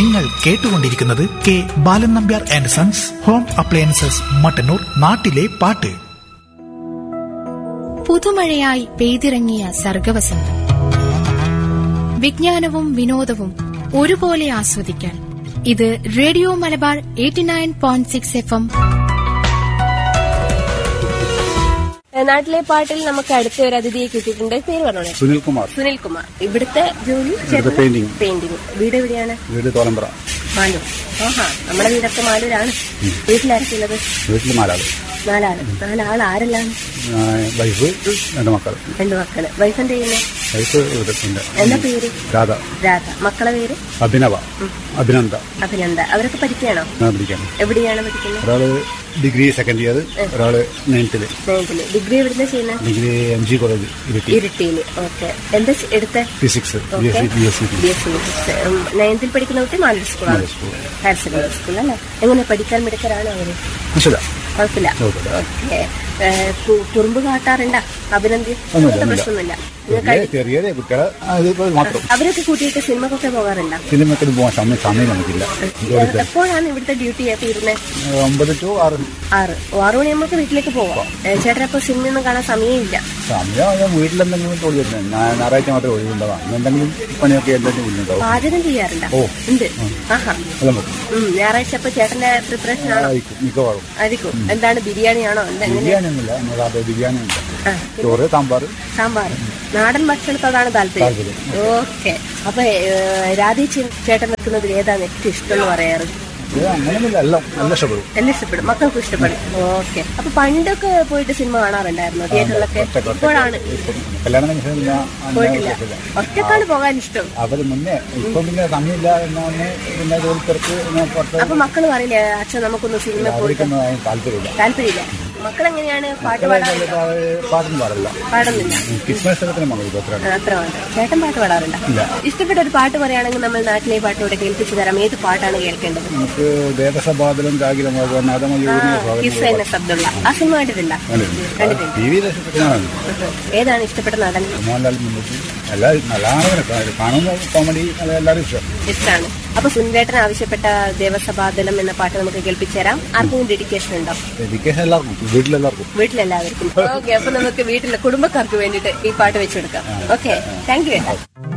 നിങ്ങൾ കേട്ടുകൊണ്ടിരിക്കുന്നത് K Balan Nambiar and sons home appliances Mattannur നാട്ടിലെ പാട്ട് പുതുമഴയായി പെയ്തിറങ്ങിയ സർഗവസന്തം വിജ്ഞാനവും വിനോദവും ഒരുപോലെ ആസ്വദിക്കാൻ ഇത് radio Malabar eighty nine point six F M നാട്ടിലെ പാട്ടിൽ നമുക്ക് അടുത്ത ഒരു അതിഥിയെ കിട്ടിയിട്ടുണ്ട് പേര് പറഞ്ഞോളെ സുനിൽ കുമാർ സുനിൽ കുമാർ ഇവിടുത്തെ ജോലി ഇവിടുത്തെ painting. പെയിന്റിങ് വീട് എവിടെയാണ് വീട് തോലമ്പ്ര മാലൂർ ആഹാ നമ്മുടെ വീടൊക്കെ മാലൂരാണ് വീട്ടിലാർക്കുള്ളത് വീട്ടിൽ നാലാള് നാലാള് നാലാൾ ആരെല്ലാം ആ, വൈഫ് രണ്ട് മക്കൾ രണ്ടു മക്കള് വൈഫ് എന്ത് ചെയ്യുന്നു വൈഫ് വീട്ടിലുണ്ട് എന്താ പേര് രാധ രാധ മക്കളെ പേര് അഭിനവ അഭിനന്ദ അഭിനന്ദ അവരൊക്കെ പഠിക്കുകയാണോ ഞാൻ പഠിക്കാൻ എവിടെയാണ് പഠിക്കുന്നത് ഒരാള് ഡിഗ്രി സെക്കൻഡ് ഇയർ ഒരാള് നയൻത്തില് നയൻത്തില് ഡിഗ്രി എവിടുന്ന ചെയ്യുന്നത് degree M G college Iritty ഇരിട്ടിയില് ഓക്കെ എന്താ ചെ- എടുത്തേ physics B S C B S C B S C physics നയൻത്തിൽ പഠിക്കുന്ന കുട്ടി മാലൂർ സ്കൂളാണ് Maloor school. Higher secondary school അല്ലേ എങ്ങനെ പഠിക്കാൻ മിടുക്കരാണോ അവര് മനസ്സില കുഴപ്പമില്ല കുഴപ്പമില്ല. ഓക്കെ കുറുമ്പ് കാട്ടാറുണ്ടാ അഭിനന്ദി ഒന്നുമില്ല, അങ്ങനത്തെ ഒന്നുമില്ല. പ്രശ്നമൊന്നുമില്ല നിങ്ങൾ ചെറിയ ചെറിയ കുട്ടികളെ അത് മാത്രം അവരൊക്കെ കൂട്ടിയിട്ട് സിനിമക്കൊക്കെ പോകാറുണ്ടോ സിനിമയ്ക്ക് പോകാൻ സമയം സമയം നമുക്കില്ല ജോലിക്ക് എപ്പോഴാണ് ഇവിടുത്തെ ഡ്യൂട്ടി തീരുന്നത് ഒമ്പത് ടു ആറ് ആറ് ഓ, ആറ് മണി നമുക്ക് വീട്ടിലേക്ക് പോവാം ചേട്ടൻ അപ്പൊ സിനിമയൊന്നും കാണാൻ സമയമില്ല സമയം ഞാൻ വീട്ടിലെന്തെങ്കിലും തൊഴിൽ വരുന്നത് ഞാൻ ഞായറാഴ്ച മാത്രമേ ഒഴിവുണ്ടാവാം എന്തെങ്കിലും പണിയൊക്കെ എന്തെങ്കിലും വീട്ടിലുണ്ടാവും പാചകം ചെയ്യാറുണ്ടോ ഓ. ഉണ്ട് ആഹാ എല്ലാം വെക്കും ഉം, ഞായറാഴ്ച അപ്പൊ ചേട്ടന്റെ പ്രിപ്പറേഷൻ ആണോ ആയിരിക്കും മിക്കവാറും ആയിരിക്കും എന്താണ് ബിരിയാണിയാണോ എന്താ എങ്ങനെ ബിരിയാണി ഒന്നുമില്ല നമ്മൾ അത് ബിരിയാണി ഉണ്ട് ആ, ചോറ് സാമ്പാർ സാമ്പാർ നാടൻ ഭക്ഷണത്തോടാണ് താല്പര്യം താല്പര്യം. ഓക്കെ അപ്പൊ രാധേ ചേട്ടൻ വെക്കുന്നതിൽ ഏതാണ് ഏറ്റവും ഇഷ്ടം എന്ന് പറയാറ് ഇത് അങ്ങനെയൊന്നുമില്ല എല്ലാം നല്ല ഇഷ്ടപ്പെടും എല്ലാം ഇഷ്ടപ്പെടും മക്കൾക്കും ഇഷ്ടപ്പെടും ഓക്കെ അപ്പൊ പണ്ടൊക്കെ പോയിട്ട് സിനിമ കാണാറുണ്ടായിരുന്നു തിയേറ്ററിലൊക്കെ ഒറ്റ- ഒറ്റ- ഇപ്പോഴാണ് ഇപ്പം കല്യാണം കഴിഞ്ഞ ശേഷം ഞാൻ അങ്ങനെ പോയിട്ടില്ല പോയിട്ടില്ല. ഒറ്റക്കാണ് പോകാൻ ഇഷ്ടം അവര് മുന്നേ ഇപ്പൊ പിന്നെ സമയമില്ല എന്നാണ് പിന്നെ ജോലി തിരക്ക് ഞാൻ പുറത്ത് അപ്പൊ മക്കള് പറയില്ലേ അച്ഛൻ നമുക്കൊന്ന് സിനിമ പോയിട്ട് അവർക്കൊന്നും അതിന് താല്പര്യമില്ല താല്പര്യമില്ല മക്കളെങ്ങനെയാണ് പാട്ട് പാടാറുണ്ട് പാട്ടും പാടില്ല പാടുന്നില്ല ക്രിസ്മസ് സ്ഥലത്തിന് മകൾ അത്ര ആ, അത്ര വേണ്ട ചേട്ടൻ പാട്ട് പാടാറുണ്ട് ഇല്ല. ഇഷ്ടപ്പെട്ട ഒരു പാട്ട് പറയുകയാണെങ്കിൽ നമ്മൾ നാട്ടിലെ പാട്ടോടെ കേൾപ്പിച്ചു തരാം ഏത് പാട്ടാണ് കേൾക്കേണ്ടത് നമുക്ക് ദേവസഭാതലും കാകിലും കിസ് എന്ന ശബ്ദമുള്ള ആ സിനിമ കണ്ടിട്ടില്ല കണ്ടിട്ടുണ്ട് ടി വിയിൽ ഇഷ്ടപ്പെടുന്നതാണ് ഏതാണ് ഇഷ്ടപ്പെട്ട നടൻ മോഹൻലാൽ മുൻപ് എല്ലാവരും നല്ലതാണ് കാണുന്ന കോമഡി അത് എല്ലാവരും ഇഷ്ടം ഇഷ്ടമാണ് അപ്പൊ സുനിലേട്ടൻ ആവശ്യപ്പെട്ട ദേവസഭാതലം എന്ന പാട്ട് നമുക്ക് കേൾപ്പിച്ചു തരാം ആർക്കും ഡെഡിക്കേഷൻ ഉണ്ടോ എഡ്യൂക്കേഷൻ എല്ലാവർക്കും വീട്ടിലെല്ലാവർക്കും വീട്ടിലെല്ലാവർക്കും ഓക്കെ അപ്പൊ നമുക്ക് വീട്ടിലെ കുടുംബക്കാർക്ക് വേണ്ടിയിട്ട് ഈ പാട്ട് വെച്ചെടുക്കാം ഓക്കെ താങ്ക് യു